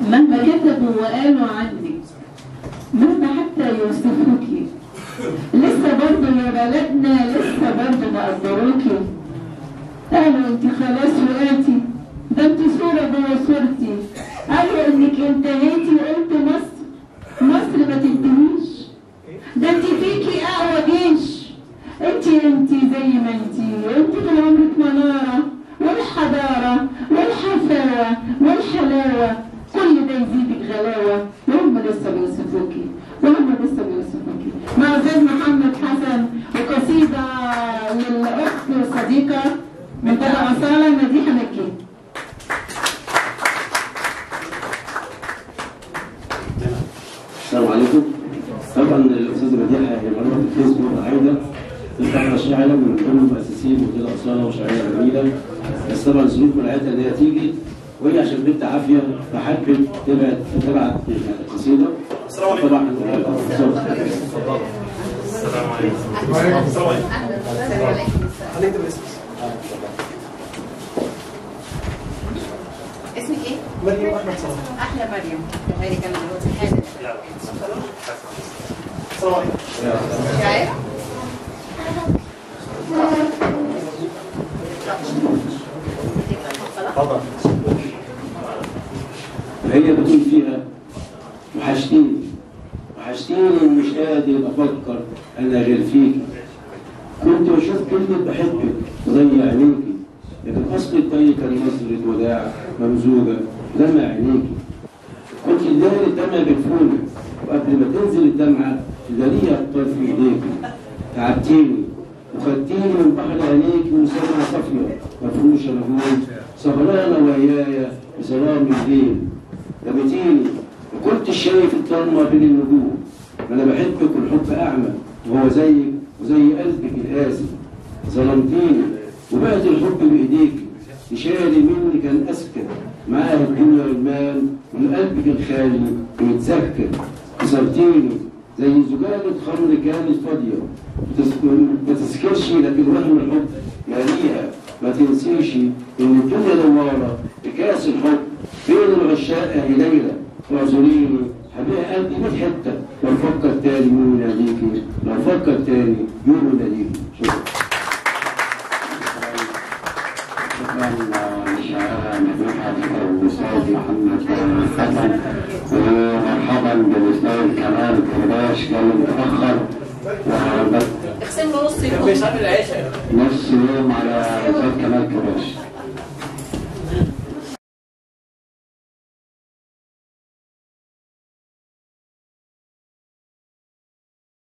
مهما كتبوا وقالوا عنك مهما حتى يوصفوكي لسه برضه يا بلدنا لسه برضه مقدروكي قالوا انت خلاص وقعتي ده انت صورة جوه صورتي قالوا انك انتهيتي وقلت مصر مصر ما تنتهيش ده انت فيكي اقوى جيش انت انت زي ما انت انت طول عمرك منارة والحضارة والحفاوة والحلاوة كل ده يزيدك غلاوة وهم لسه بيوصفوكي وهم لسه بيوصفوكي مع زين محمد حسن وقصيدة للأخت والصديقة من تبع أصالة مديحة مكي السلام عليكم طبعا الاستاذه مديحه هي معلومات الفيسبوك عايده طبعا شاعره من ضمن المؤسسين وكده اصاله وشاعره جميله بس طبعا ظروف منعتها ان هي تيجي وهي عشان بنت عافيه فحبت تبعت تبعت قصيده طبعا السلام عليكم السلام عليكم اسمك ايه؟ مريم احمد صلاح احلى مريم تخيلي كان دلوقتي حالا السلام عليكم شاعرة؟ تفضل هي بتقول فيها وحشتيني وحشتيني ومش قادر افكر انا غير فيكي كنت بشوف كلمة بحبك تضيع عينيكي لكن اصل الطي كان نظرة وداع ممزوجة دمع عينيكي كنت تداري الدمع بجفونك وقبل ما تنزل الدمعة تداريها بطرف ايديكي تعبتيني وخدتيني من بحر عينيكي وسمعة صافية مفروشة نهود سهرانة ويايا بسلام الليل رميتيني وكنت شايف الضلمة بين النجوم أنا بحبك والحب أعمى وهو زيك وزي قلبك القاسي ظلمتيني وبقت الحب بإيديك تشالي مني كان أسكت معاها الدنيا والمال والقلب كان خالي ويتسكر كسرتيني زي زجاجة خمر كانت فاضية بتس- ما تسكرش لكن وهم الحب ماليها ما تنسيش ان الدنيا دوارة بكاس الحب بين العشاق اهي ليلى واعذريني حبيب قلبي ميت حتة لو فكر تاني يوم يناديكي لو فكر تاني يوم يناديكي شكرا شكرا للشاعرة مديحة والأستاذ محمد حسن ومرحبا بالأستاذ كمال كرداش كان متأخر وبس اقسم له نص يوم مش عامل العيشه نص يوم على الأستاذ كمال كرداش